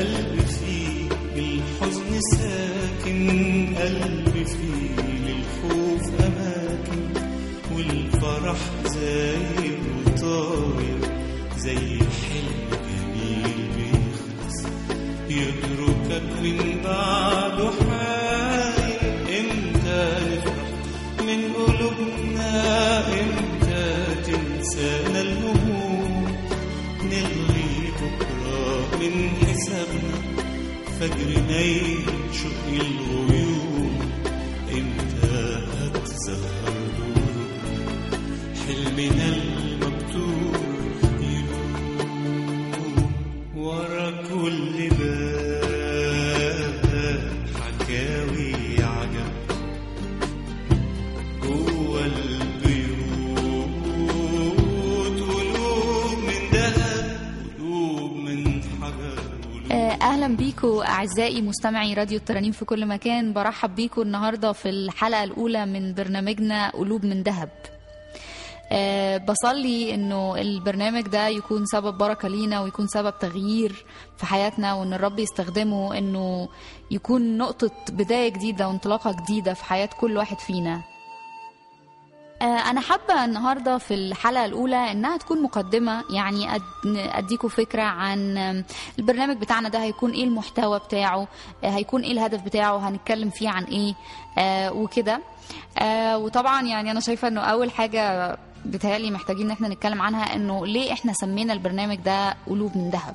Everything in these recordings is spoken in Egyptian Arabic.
قلبي فيه الحزن ساكن قلبي فيه للخوف أماكن والفرح زايد وطاير زي حلم جميل بيخلص يتركك من بعده حاير امتى نفرح من قلوبنا امتى تنسانا الهموم نلغي بكرة من حسابنا فجر يشق الغيوم امتى هتظهر دورنا حلمنا المكتوب يدوم ورا كل باب حكاوي عجب جوه البيوت قلوب من ذهب قلوب من حجر قلوب آه، اهلا بيكم اعزائي مستمعي راديو الترانيم في كل مكان برحب بيكم النهارده في الحلقه الاولى من برنامجنا قلوب من ذهب آه، بصلي انه البرنامج ده يكون سبب بركه لينا ويكون سبب تغيير في حياتنا وان الرب يستخدمه انه يكون نقطه بدايه جديده وانطلاقه جديده في حياه كل واحد فينا آه، أنا حابة النهاردة في الحلقة الأولى إنها تكون مقدمة يعني أد- أديكوا فكرة عن آم، البرنامج بتاعنا ده هيكون إيه المحتوى بتاعه آه، هيكون إيه الهدف بتاعه هنتكلم فيه عن إيه آه، وكده آه، وطبعا يعني أنا شايفة إنه أول حاجة بتهيألي محتاجين إن إحنا نتكلم عنها إنه ليه إحنا سمينا البرنامج ده قلوب من ذهب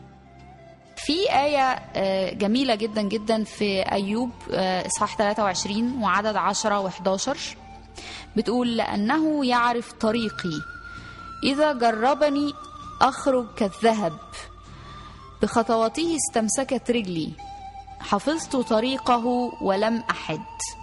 في آية آه، جميلة جدا جدا في أيوب آه، إصحاح 23 وعدد 10 و11 بتقول لأنه يعرف طريقي إذا جربني أخرج كالذهب بخطواته استمسكت رجلي حفظت طريقه ولم أحد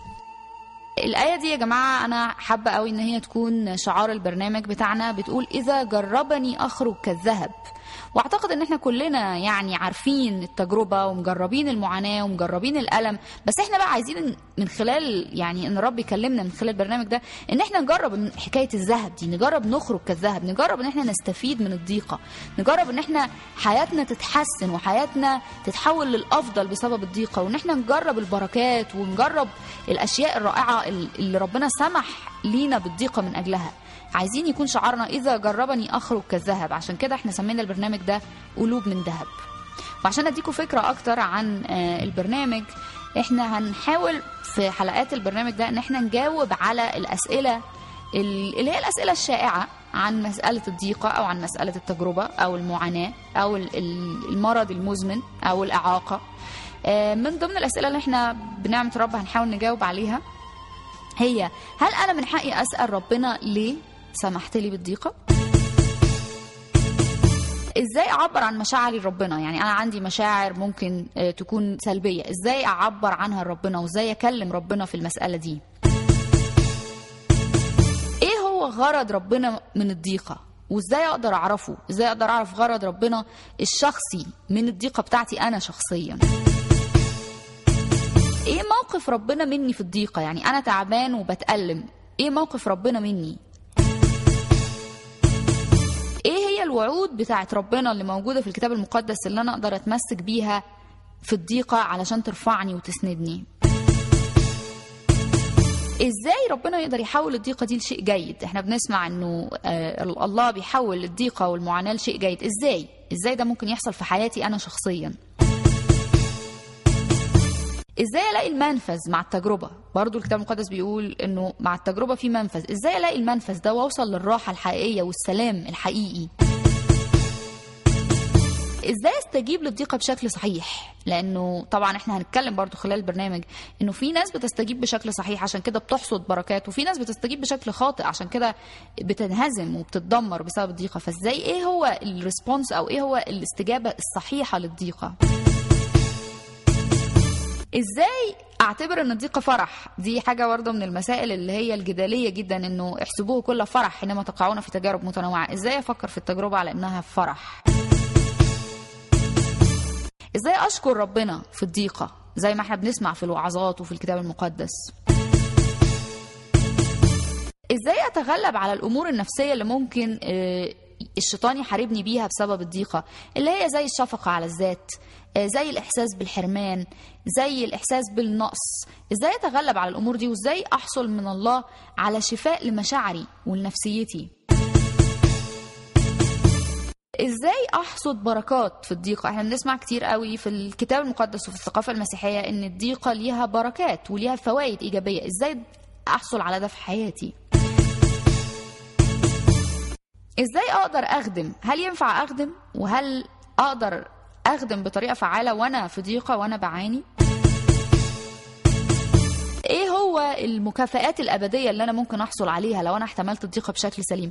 الآية دي يا جماعة أنا حابة قوي إن هي تكون شعار البرنامج بتاعنا بتقول إذا جربني أخرج كالذهب واعتقد ان احنا كلنا يعني عارفين التجربه ومجربين المعاناه ومجربين الالم بس احنا بقى عايزين من خلال يعني ان الرب يكلمنا من خلال البرنامج ده ان احنا نجرب إن حكايه الذهب دي نجرب نخرج كالذهب نجرب ان احنا نستفيد من الضيقه نجرب ان احنا حياتنا تتحسن وحياتنا تتحول للافضل بسبب الضيقه وان احنا نجرب البركات ونجرب الاشياء الرائعه اللي ربنا سمح لينا بالضيقه من اجلها عايزين يكون شعارنا اذا جربني اخرج كالذهب عشان كده احنا سمينا البرنامج ده قلوب من ذهب وعشان اديكم فكره اكتر عن آه، البرنامج احنا هنحاول في حلقات البرنامج ده ان احنا نجاوب على الاسئله ال- اللي هي الاسئله الشائعه عن مساله الضيقه او عن مساله التجربه او المعاناه او ال- ال- المرض المزمن او الاعاقه آه، من ضمن الاسئله اللي احنا بنعمه رب هنحاول نجاوب عليها هي هل انا من حقي اسال ربنا ليه سمحت لي بالضيقه ازاي اعبر عن مشاعري لربنا يعني انا عندي مشاعر ممكن آه، تكون سلبيه ازاي اعبر عنها لربنا وازاي اكلم ربنا في المساله دي ايه هو غرض ربنا من الضيقه وازاي اقدر اعرفه ازاي اقدر اعرف غرض ربنا الشخصي من الضيقه بتاعتي انا شخصيا ايه موقف ربنا مني في الضيقه يعني انا تعبان وبتألم ايه موقف ربنا مني ايه هي الوعود بتاعت ربنا اللي موجوده في الكتاب المقدس اللي انا اقدر اتمسك بيها في الضيقه علشان ترفعني وتسندني ازاي ربنا يقدر يحول الضيقه دي لشيء جيد احنا بنسمع انه آه الله بيحول الضيقه والمعاناه لشيء جيد ازاي ازاي ده ممكن يحصل في حياتي انا شخصيا ازاي الاقي المنفذ مع التجربه برضو الكتاب المقدس بيقول انه مع التجربه في منفذ ازاي الاقي المنفذ ده واوصل للراحه الحقيقيه والسلام الحقيقي ازاي استجيب للضيقه بشكل صحيح لانه طبعا احنا هنتكلم برضو خلال البرنامج انه في ناس بتستجيب بشكل صحيح عشان كده بتحصد بركات وفي ناس بتستجيب بشكل خاطئ عشان كده بتنهزم وبتتدمر بسبب الضيقه فازاي ايه هو الريسبونس او ايه هو الاستجابه الصحيحه للضيقه ازاي اعتبر ان الضيقه فرح دي حاجه برضه من المسائل اللي هي الجداليه جدا انه احسبوه كل فرح حينما تقعون في تجارب متنوعه ازاي افكر في التجربه على انها فرح ازاي اشكر ربنا في الضيقه زي ما احنا بنسمع في الوعظات وفي الكتاب المقدس ازاي اتغلب على الامور النفسيه اللي ممكن آه، الشيطان يحاربني بيها بسبب الضيقة اللي هي زي الشفقة على الذات آه، زي الإحساس بالحرمان زي الإحساس بالنقص إزاي أتغلب على الأمور دي وإزاي أحصل من الله على شفاء لمشاعري ولنفسيتي ازاي احصد بركات في الضيقه احنا بنسمع كتير قوي في الكتاب المقدس وفي الثقافه المسيحيه ان الضيقه ليها بركات وليها فوائد ايجابيه ازاي احصل على ده في حياتي ازاي اقدر اخدم هل ينفع اخدم وهل اقدر اخدم بطريقه فعاله وانا في ضيقه وانا بعاني ايه هو المكافآت الابديه اللي انا ممكن احصل عليها لو انا احتملت الضيقه بشكل سليم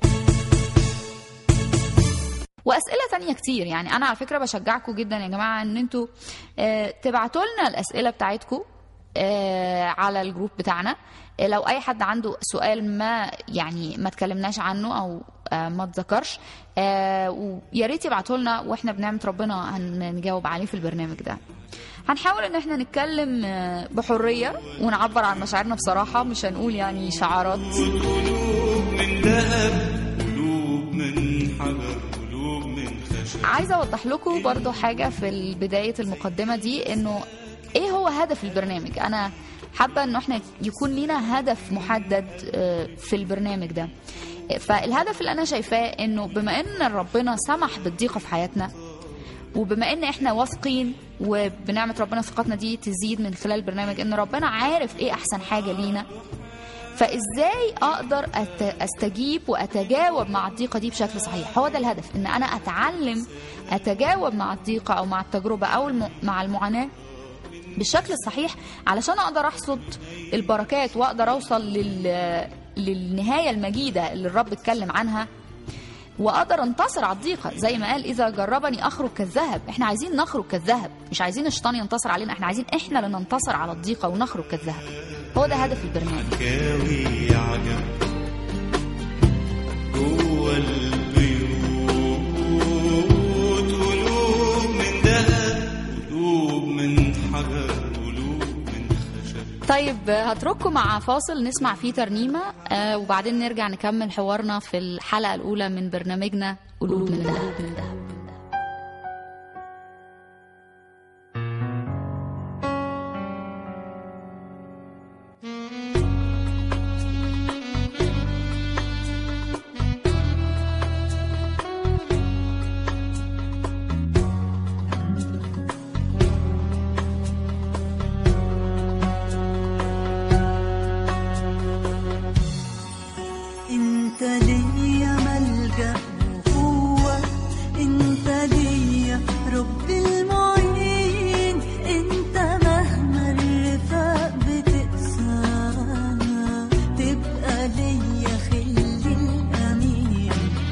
واسئله تانية كتير يعني انا على فكره بشجعكم جدا يا جماعه ان انتوا آه، تبعتوا لنا الاسئله بتاعتكم آه، على الجروب بتاعنا آه، لو اي حد عنده سؤال ما يعني ما اتكلمناش عنه او آه، ما اتذكرش آه، ويا ريت يبعتوا لنا واحنا بنعمه ربنا هنجاوب عليه في البرنامج ده هنحاول ان احنا نتكلم آه، بحريه ونعبر عن مشاعرنا بصراحه مش هنقول يعني شعارات قلوب من ذهب قلوب من حجر قلوب من خشب عايزه اوضح لكم برضو حاجه في بدايه المقدمه دي انه ايه هو هدف البرنامج انا حابه انه احنا يكون لينا هدف محدد آه، في البرنامج ده فالهدف اللي انا شايفاه انه بما ان ربنا سمح بالضيقه في حياتنا وبما ان احنا واثقين وبنعمه ربنا ثقتنا دي تزيد من خلال البرنامج ان ربنا عارف ايه احسن حاجه لينا فازاي اقدر أت- استجيب واتجاوب مع الضيقه دي بشكل صحيح هو ده الهدف ان انا اتعلم اتجاوب مع الضيقه او مع التجربه او الم... مع المعاناه بالشكل الصحيح علشان اقدر احصد البركات واقدر اوصل لل... للنهايه المجيده اللي الرب اتكلم عنها واقدر انتصر على الضيقه زي ما قال اذا جربني اخرج كالذهب احنا عايزين نخرج كالذهب مش عايزين الشيطان ينتصر علينا احنا عايزين احنا اللي ننتصر على الضيقه ونخرج كالذهب هو ده هدف البرنامج حكاوي عجب جوه البيوت قلوب من ذهب قلوب من حجر قلوب من خشب طيب هترككم مع فاصل نسمع فيه ترنيمه آه وبعدين نرجع نكمل حوارنا في الحلقه الاولى من برنامجنا قلوب من ذهب انت ليا ملجأ وقوة انت ليا رب المعين انت مهما الرفاق بتقسانا تبقى ليا خل الامين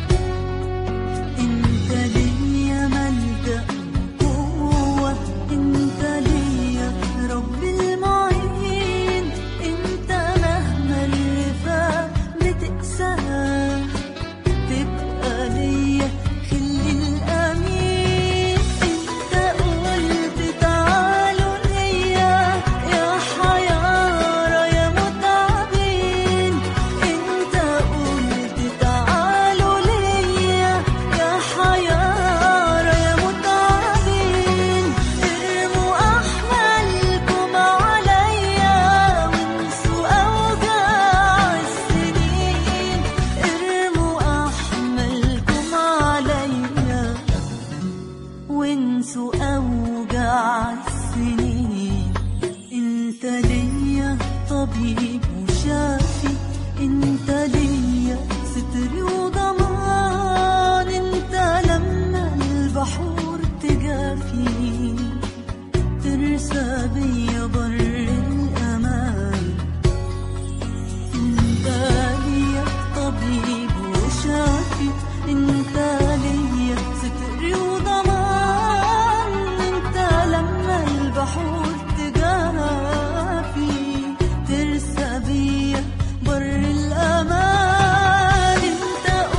انت ليا ملجأ وقوة انت ليا رب المعين انت مهما الرفاق بتقساه تبقى ليا خل الامين انت قلت تعالوا ليا يا حيارى يا متعبين انت قلت تعالوا ليا يا حيارى يا متعبين ارموا احمالكم عليا وانسوا اوجاع السنين ارموا احمالكم عليا وانسوا اوجاع السنين انت ليا طبيب وشافي انت ليا ستر وضمان انت لما البحور تجافي ترسى بيا بر الامان انت ليا طبيب وشافي انت ليا ستر وضمان انت لما البحور تجافي ترسى بيا بر الامان انت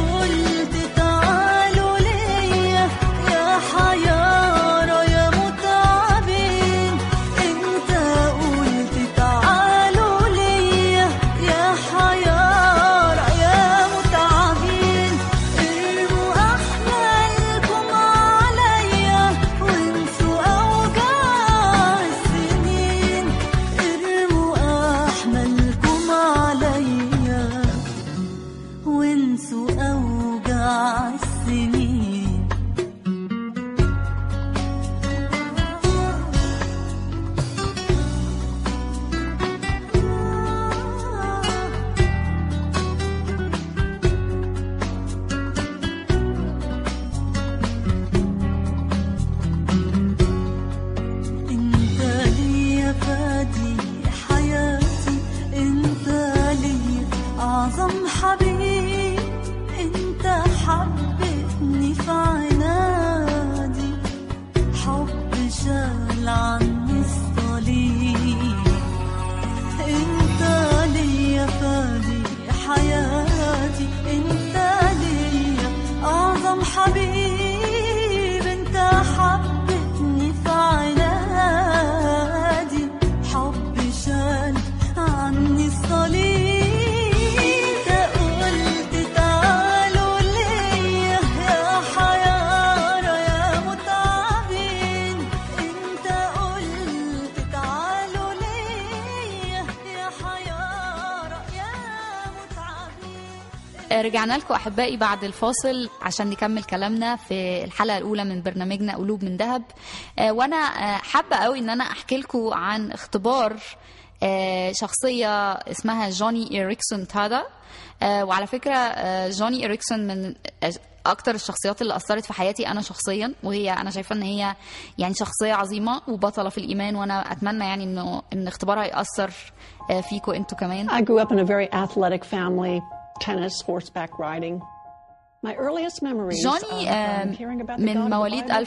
آه، رجعنا لكم احبائي بعد الفاصل عشان نكمل كلامنا في الحلقه الاولى من برنامجنا قلوب من ذهب آه، وانا آه، حابه قوي ان انا احكي لكم عن اختبار آه، شخصيه اسمها جوني إريكسون تادا آه، وعلى فكره آه، جوني إريكسون من آه، اكتر الشخصيات اللي اثرت في حياتي انا شخصيا وهي انا شايفه ان هي يعني شخصيه عظيمه وبطله في الايمان وانا اتمنى يعني انه ان اختبارها ياثر آه، فيكم انتوا كمان I grew up in a very athletic family, tennis, horseback riding. My earliest memories جوني of, آه، um, hearing about the God من of the مواليد Bible was around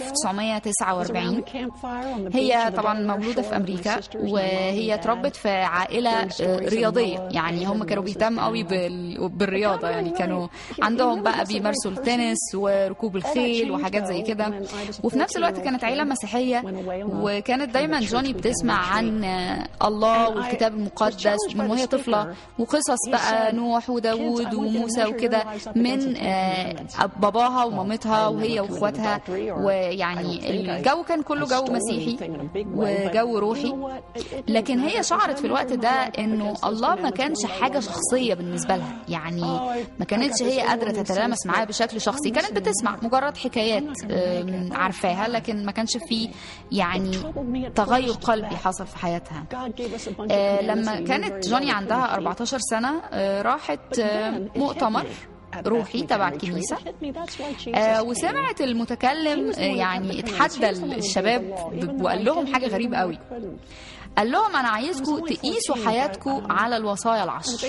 1949 the campfire on the beach هي on the طبعا Delaware مولودة في shore with my أمريكا sisters, my mom وهي and اتربت dad. في عائلة Telling stories آه، of رياضية Noah يعني and هم كانوا Moses بيهتموا قوي and بال- بالرياضة يعني كانوا عندهم بقى بيمارسوا التنس وركوب الخيل وحاجات زي كده وفي نفس الوقت كانت عيلة مسيحية وكانت دايما جوني بتسمع عن آه، الله والكتاب المقدس من وهي طفلة وقصص بقى نوح وداوود وموسى وكده من آه، باباها ومامتها وهي واخواتها ويعني الجو كان كله جو مسيحي وجو روحي لكن هي شعرت في الوقت ده انه الله ما كانش حاجه شخصيه بالنسبه لها يعني ما كانتش هي قادره تتلامس معاه بشكل شخصي كانت بتسمع مجرد حكايات آم، عارفاها لكن ما كانش في يعني تغير قلبي حصل في حياتها God gave us a bunch of آه، commandments لما that you كانت very جوني well عندها couldn't keep. 14 سنة آه، راحت آه، مؤتمر روحي تبع الكنيسة آه، وسمعت المتكلم آه، يعني اتحدى الشباب ب- وقال لهم حاجة غريبة قوي قال لهم أنا عايزكم تقيسوا حياتكم على الوصايا العشر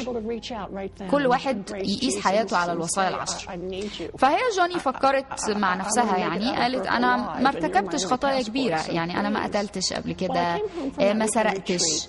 كل واحد يقيس حياته على الوصايا العشر. فهي جوني فكرت مع نفسها يعني قالت انا ما ارتكبتش خطايا كبيره يعني انا ما قتلتش قبل كده آه، ما سرقتش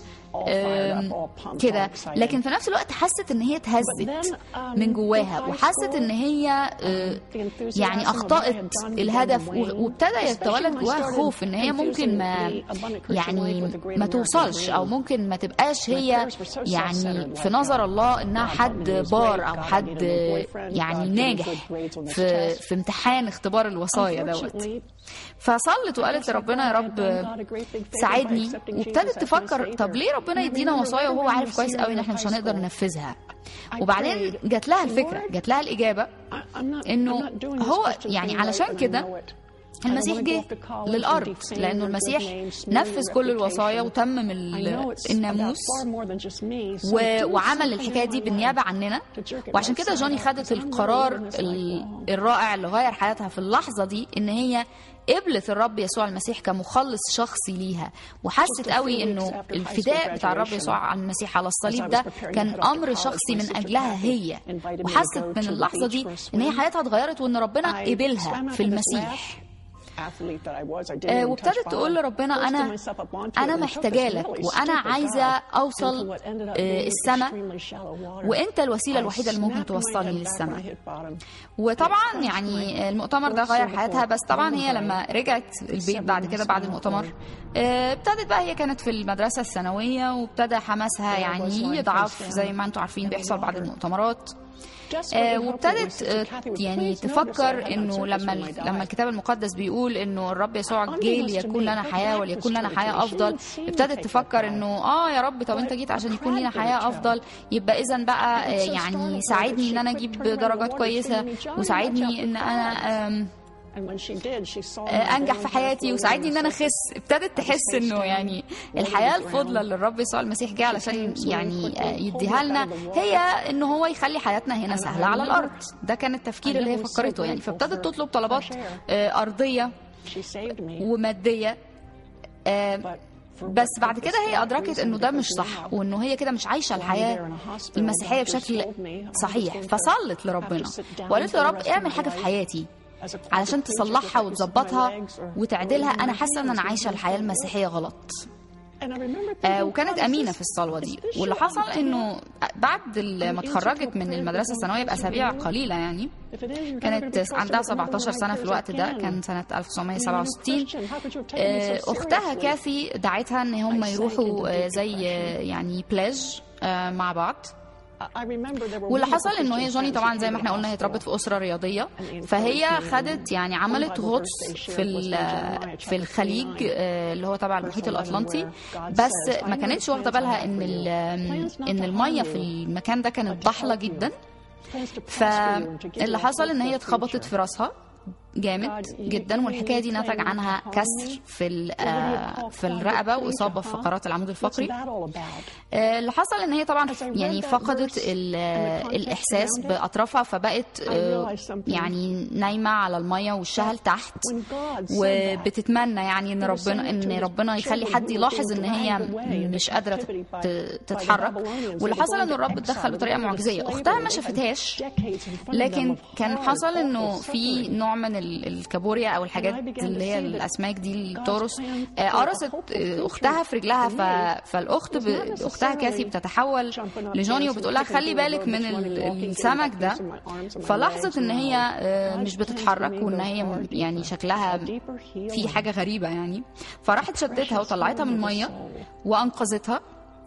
آم، كده لكن في نفس الوقت حست ان هي اتهزت من جواها وحست ان هي آه، يعني اخطات الهدف و- وابتدى يتولد جواها خوف ان هي ممكن ما يعني ما توصلش او ممكن ما تبقاش هي يعني في نظر الله انها حد بار او حد يعني ناجح في في امتحان اختبار الوصايا دوت فصلت وقالت لربنا يا رب ساعدني وابتدت تفكر طب ليه ربنا يدينا وصايا وهو عارف كويس قوي ان احنا مش هنقدر ننفذها وبعدين جات لها الفكره جات لها الاجابه إنه هو يعني علشان كده المسيح جه للارض لانه المسيح نفذ كل الوصايا وتمم ال- الناموس و- وعمل الحكايه دي بالنيابه عننا وعشان كده جوني خدت القرار ال- الرائع اللي غير حياتها في اللحظه دي ان هي قبلت الرب يسوع المسيح كمخلص شخصي ليها وحست قوي انه الفداء بتاع الرب يسوع عن المسيح على الصليب ده كان امر شخصي من اجلها هي وحست من اللحظه دي ان هي حياتها اتغيرت وان ربنا قبلها في المسيح آه، وابتدت تقول لربنا انا انا محتاجه لك وانا عايزه اوصل آه، السماء وانت الوسيله الوحيده اللي ممكن توصلني للسماء وطبعا يعني المؤتمر ده غير حياتها بس طبعا هي لما رجعت البيت بعد كده بعد المؤتمر آه، ابتدت بقى هي كانت في المدرسه الثانويه وابتدى حماسها يعني يضعف زي ما انتم عارفين بيحصل بعد المؤتمرات آه، وابتدت آه، يعني تفكر انه لما لما الكتاب المقدس بيقول انه الرب يسوع جه ليكون لنا حياه وليكون لنا حياه افضل ابتدت تفكر انه اه يا رب طب انت جيت عشان يكون لنا حياه افضل يبقى اذا بقى آه، يعني ساعدني ان انا اجيب درجات كويسه وساعدني ان انا آم، آه، انجح في حياتي وساعدني ان انا اخس ابتدت تحس انه يعني الحياه الفضله اللي الرب يسوع المسيح جه علشان يعني آه، يديها لنا هي ان هو يخلي حياتنا هنا سهله على الارض ده كان التفكير اللي هي فكرته يعني فابتدت تطلب طلبات آه، ارضيه وماديه آه، بس بعد كده هي ادركت انه ده مش صح وانه هي كده مش عايشه الحياه المسيحيه بشكل صحيح فصلت لربنا وقالت له يا رب اعمل حاجه في حياتي علشان تصلحها وتظبطها وتعدلها انا حاسه ان انا عايشه الحياه المسيحيه غلط آه وكانت امينه في الصلوه دي واللي حصل انه بعد ال- ما اتخرجت من المدرسه الثانويه باسابيع قليله يعني كانت عندها 17 سنه في الوقت ده كان سنه 1967 آه، اختها كاثي دعتها ان هم يروحوا آه، زي آه، يعني بلاج آه، مع بعض واللي حصل انه هي جوني طبعا زي ما احنا قلنا هي اتربت في اسره رياضيه فهي خدت يعني عملت غطس في ال- في الخليج آه، اللي هو تبع المحيط الاطلنطي بس ما كانتش واخده بالها ان ال- ان الميه في المكان ده كانت ضحله جدا فاللي حصل ان هي اتخبطت في راسها جامد جدا والحكايه دي نتج عنها كسر في ال- آه، في الرقبه واصابه في فقرات العمود الفقري آه، اللي حصل ان هي طبعا يعني فقدت ال- آه، الاحساس باطرافها فبقت آه، يعني نايمه على الميه والشهل تحت وبتتمنى يعني ان ربنا ان ربنا يخلي حد يلاحظ ان هي مش قادره تت- تتحرك واللي حصل ان الرب اتدخل بطريقه معجزيه اختها ما شافتهاش لكن كان حصل انه في نوع من ال- الكابوريا او الحاجات اللي هي الاسماك دي التورس آه، قرصت آه، اختها في رجلها ف... فالاخت ب... اختها كاثي بتتحول لجوني وبتقول لها خلي بالك من ال- السمك ده فلاحظت ان هي آه، مش بتتحرك وان هي م- يعني شكلها في حاجه غريبه يعني فراحت شدتها وطلعتها من الميه وانقذتها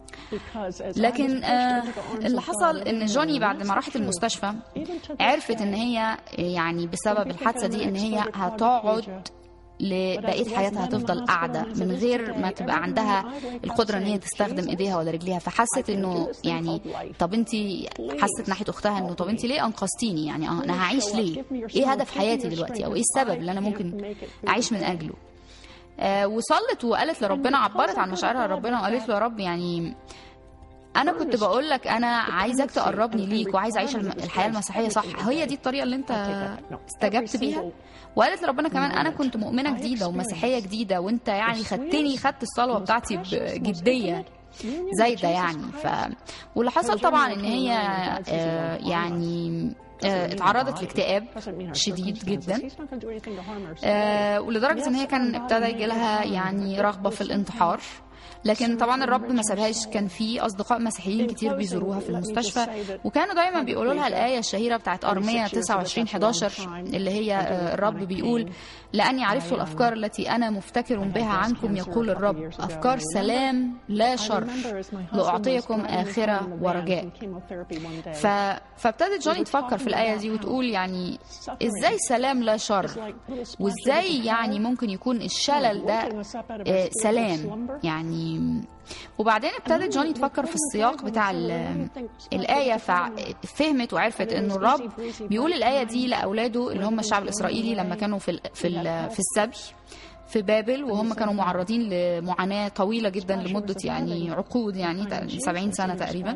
لكن آه اللي حصل ان جوني بعد ما راحت المستشفى عرفت ان هي يعني بسبب الحادثه دي ان هي هتقعد لبقيه حياتها هتفضل قاعده من غير ما تبقى عندها القدره ان هي تستخدم ايديها ولا رجليها فحست انه يعني طب انت حست ناحيه اختها انه طب انت ليه انقذتيني يعني اه انا هعيش ليه ايه هدف حياتي دلوقتي او ايه السبب اللي انا ممكن اعيش من اجله آه وصلت وقالت لربنا عبرت عن مشاعرها لربنا وقالت له يا رب يعني انا كنت بقول لك انا عايزك تقربني ليك وعايز اعيش الم- الحياه المسيحيه صح هي دي الطريقه اللي انت استجبت بيها وقالت لربنا كمان انا كنت مؤمنه جديده ومسيحيه جديده وانت يعني خدتني خدت الصلوه بتاعتي بجديه زايده يعني ف واللي حصل طبعا ان هي آه، يعني آه، اتعرضت لاكتئاب شديد جدا آه، ولدرجه ان هي كان ابتدى يجي لها يعني رغبه في الانتحار لكن طبعا الرب ما سابهاش كان في اصدقاء مسيحيين كتير بيزوروها في المستشفى وكانوا دايما بيقولوا لها الايه الشهيره بتاعت ارميه 29 11 اللي هي آه، الرب بيقول لاني عرفت الافكار التي انا مفتكر بها عنكم يقول الرب افكار سلام لا شر لاعطيكم اخره ورجاء ف... فابتدت جوني تفكر في الآية دي وتقول يعني إزاي سلام لا شر وإزاي يعني ممكن يكون الشلل ده آه، سلام يعني وبعدين ابتدت جوني تفكر في السياق بتاع ال- الآية ففهمت وعرفت إنه الرب بيقول الآية دي لأولاده اللي هم الشعب الإسرائيلي لما كانوا في ال- في ال- في السبي في بابل وهم كانوا معرضين لمعاناة طويلة جدا لمدة يعني عقود يعني تق- 70 سنة تقريبا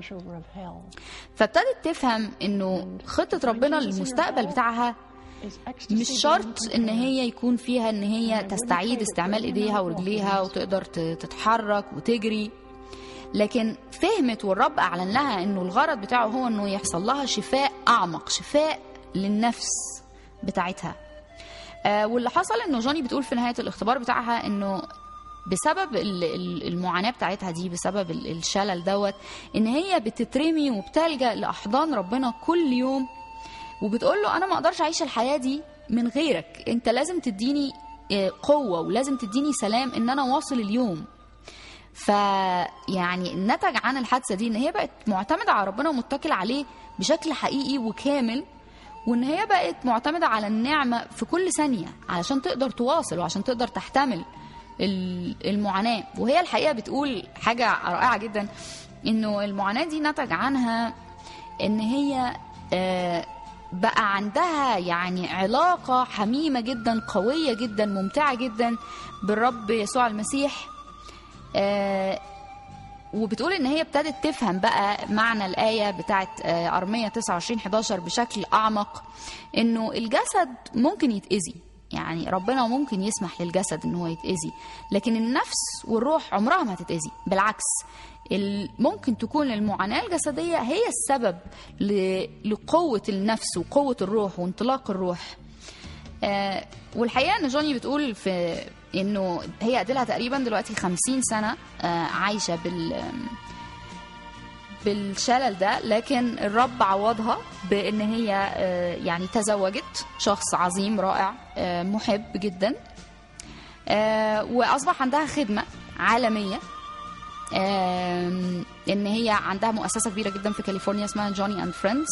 فابتدت تفهم انه خطة ربنا للمستقبل بتاعها مش شرط ان هي يكون فيها ان هي تستعيد استعمال ايديها ورجليها وتقدر ت- تتحرك وتجري لكن فهمت والرب اعلن لها انه الغرض بتاعه هو انه يحصل لها شفاء اعمق شفاء للنفس بتاعتها آه واللي حصل انه جوني بتقول في نهايه الاختبار بتاعها انه بسبب ال- ال- المعاناه بتاعتها دي بسبب ال- الشلل دوت ان هي بتترمي وبتلجا لاحضان ربنا كل يوم وبتقول له انا ما اقدرش اعيش الحياه دي من غيرك انت لازم تديني آه، قوه ولازم تديني سلام ان انا واصل اليوم فيعني نتج عن الحادثه دي ان هي بقت معتمده على ربنا ومتكله عليه بشكل حقيقي وكامل وان هي بقت معتمده على النعمه في كل ثانيه علشان تقدر تواصل وعشان تقدر تحتمل ال- المعاناه وهي الحقيقه بتقول حاجه رائعه جدا انه المعاناه دي نتج عنها ان هي آه، بقى عندها يعني علاقة حميمة جدا قوية جدا ممتعة جدا بالرب يسوع المسيح آه، وبتقول ان هي ابتدت تفهم بقى معنى الآية بتاعت آه، أرمية 29 11 بشكل أعمق انه الجسد ممكن يتأذي يعني ربنا ممكن يسمح للجسد ان هو يتأذي لكن النفس والروح عمرها ما هتتأذي بالعكس ال- ممكن تكون المعاناة الجسدية هي السبب ل- لقوة النفس وقوة الروح وانطلاق الروح آه، والحقيقه ان جوني بتقول في انه هي قدلها تقريبا دلوقتي 50 سنه آه، عايشه بال بالشلل ده لكن الرب عوضها بان هي آه، يعني تزوجت شخص عظيم رائع آه، محب جدا آه، واصبح عندها خدمه عالميه آم، ان هي عندها مؤسسه كبيره جدا في كاليفورنيا اسمها جوني اند فريندز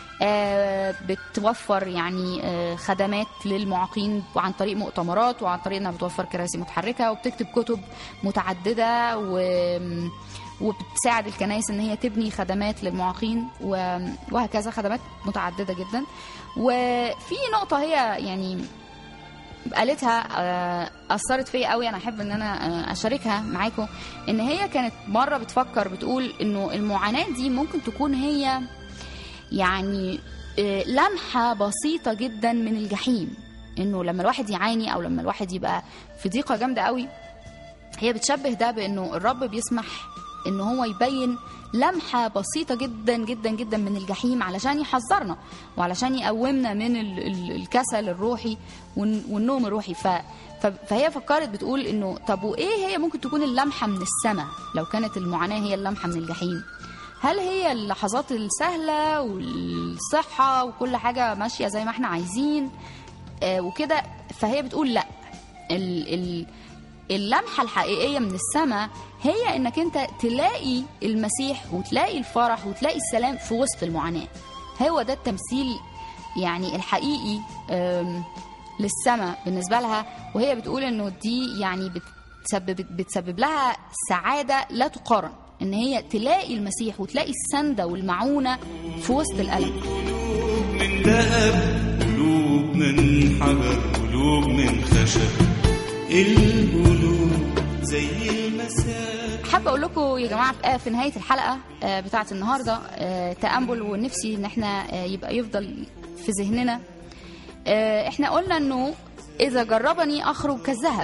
بتوفر يعني آه، خدمات للمعاقين عن طريق مؤتمرات وعن طريق انها بتوفر كراسي متحركه وبتكتب كتب متعدده و وبتساعد الكنائس ان هي تبني خدمات للمعاقين و- وهكذا خدمات متعدده جدا وفي نقطه هي يعني قالتها آه، اثرت فيا قوي انا احب ان انا آه، اشاركها معاكم ان هي كانت مره بتفكر بتقول انه المعاناه دي ممكن تكون هي يعني آه، لمحه بسيطه جدا من الجحيم انه لما الواحد يعاني او لما الواحد يبقى في ضيقه جامده قوي هي بتشبه ده بانه الرب بيسمح ان هو يبين لمحه بسيطه جدا جدا جدا من الجحيم علشان يحذرنا وعلشان يقومنا من ال- ال- الكسل الروحي والن- والنوم الروحي ف ف- فهي فكرت بتقول انه طب وايه هي ممكن تكون اللمحه من السماء لو كانت المعاناه هي اللمحه من الجحيم هل هي اللحظات السهله والصحه وكل حاجه ماشيه زي ما احنا عايزين آه، وكده فهي بتقول لا ال ال اللمحة الحقيقية من السماء هي انك انت تلاقي المسيح وتلاقي الفرح وتلاقي السلام في وسط المعاناة هو ده التمثيل يعني الحقيقي آم، للسماء بالنسبة لها وهي بتقول انه دي يعني بتسبب بتسبب لها سعادة لا تقارن ان هي تلاقي المسيح وتلاقي السندة والمعونة في وسط الألم من ذهب قلوب من حجر قلوب من خشب القلوب زي المساء حابة أقول لكم يا جماعة في- في نهاية الحلقة آه، بتاعة النهاردة آه، تأمل ونفسي إن إحنا آه، يبقى يفضل في ذهننا آه، إحنا قلنا إنه إذا جربني أخرج كالذهب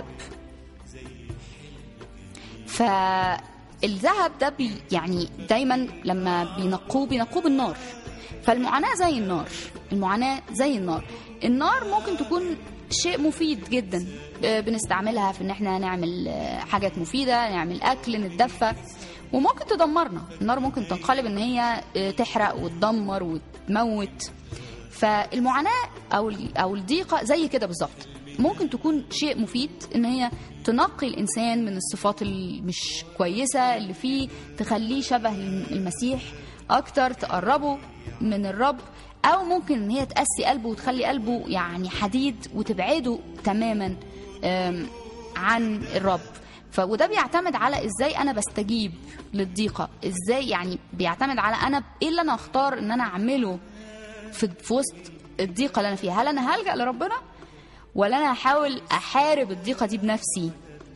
فالذهب ده بي يعني دايما لما بينقوه بينقوه بالنار فالمعاناة زي النار المعاناة زي النار النار ممكن تكون شيء مفيد جدا آه، بنستعملها في ان احنا نعمل آه، حاجات مفيدة نعمل اكل نتدفى وممكن تدمرنا النار ممكن تنقلب ان هي آه، تحرق وتدمر وتموت فالمعاناة او ال- او الضيقة زي كده بالظبط ممكن تكون شيء مفيد ان هي تنقي الانسان من الصفات المش كويسة اللي فيه تخليه شبه المسيح اكتر تقربه من الرب او ممكن ان هي تقسي قلبه وتخلي قلبه يعني حديد وتبعده تماما آم، عن الرب ف وده بيعتمد على ازاي انا بستجيب للضيقه ازاي يعني بيعتمد على انا ايه اللي انا اختار ان انا اعمله في, في وسط الضيقه اللي انا فيها هل انا هلجا لربنا ولا انا هحاول احارب الضيقه دي بنفسي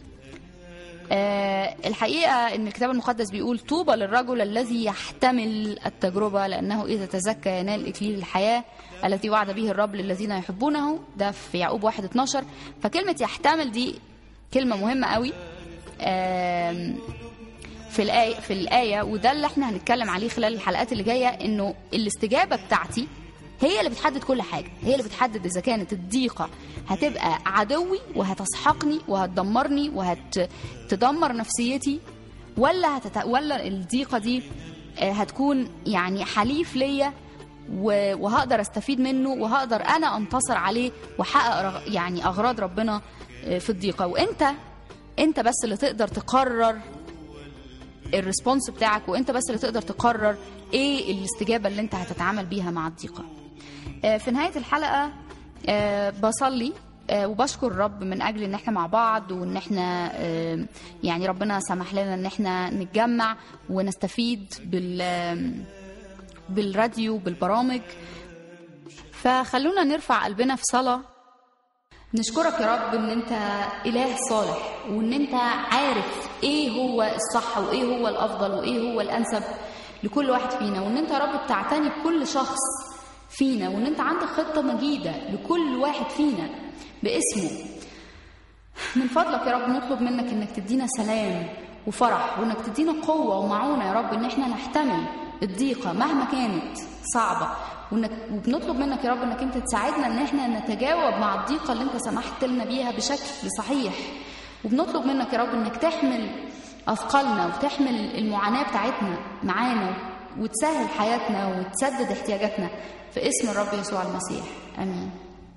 آه الحقيقه ان الكتاب المقدس بيقول طوبى للرجل الذي يحتمل التجربه لانه اذا تزكى ينال اكليل الحياه التي وعد به الرب للذين يحبونه ده في يعقوب 1 12 فكلمه يحتمل دي كلمه مهمه قوي آم، في الآية في الآية وده اللي احنا هنتكلم عليه خلال الحلقات اللي جاية انه الاستجابة بتاعتي هي اللي بتحدد كل حاجة هي اللي بتحدد إذا كانت الضيقة هتبقى عدوي وهتسحقني وهتدمرني وهتدمر نفسيتي ولا هتت... ولا الضيقة دي آه، هتكون يعني حليف ليا و- وهقدر استفيد منه وهقدر انا انتصر عليه واحقق رغ- يعني اغراض ربنا آه، في الضيقه وانت انت بس اللي تقدر تقرر الريسبونس بتاعك وانت بس اللي تقدر تقرر ايه الاستجابه اللي انت هتتعامل بيها مع الضيقه آه، في نهايه الحلقه آه، بصلي آه، وبشكر الرب من اجل ان احنا مع بعض وان احنا آه، يعني ربنا سمح لنا ان احنا نتجمع ونستفيد بال آم، بالراديو بالبرامج فخلونا نرفع قلبنا في صلاه نشكرك يا رب ان انت اله صالح وان انت عارف ايه هو الصح وايه هو الافضل وايه هو الانسب لكل واحد فينا وان انت يا رب بتعتني بكل شخص فينا وان انت عندك خطه مجيده لكل واحد فينا باسمه من فضلك يا رب نطلب منك انك تدينا سلام وفرح وانك تدينا قوه ومعونه يا رب ان احنا نحتمل الضيقه مهما كانت صعبه وانك وبنطلب منك يا رب انك انت تساعدنا ان احنا نتجاوب مع الضيقه اللي انت سمحت لنا بيها بشكل صحيح وبنطلب منك يا رب انك تحمل اثقالنا وتحمل المعاناه بتاعتنا معانا وتسهل حياتنا وتسدد احتياجاتنا في اسم الرب يسوع المسيح امين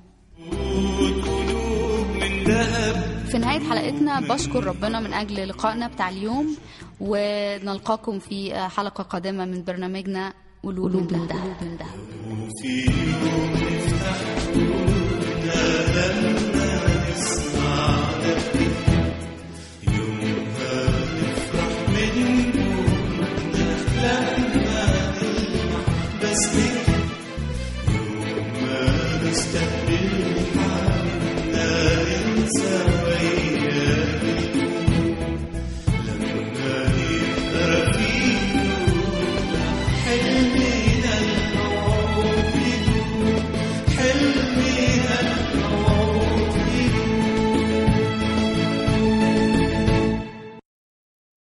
من ذهب في نهاية حلقتنا بشكر ربنا من أجل لقائنا بتاع اليوم ونلقاكم في حلقة قادمة من برنامجنا قلوب من ذهب في يوم افتح قلوبنا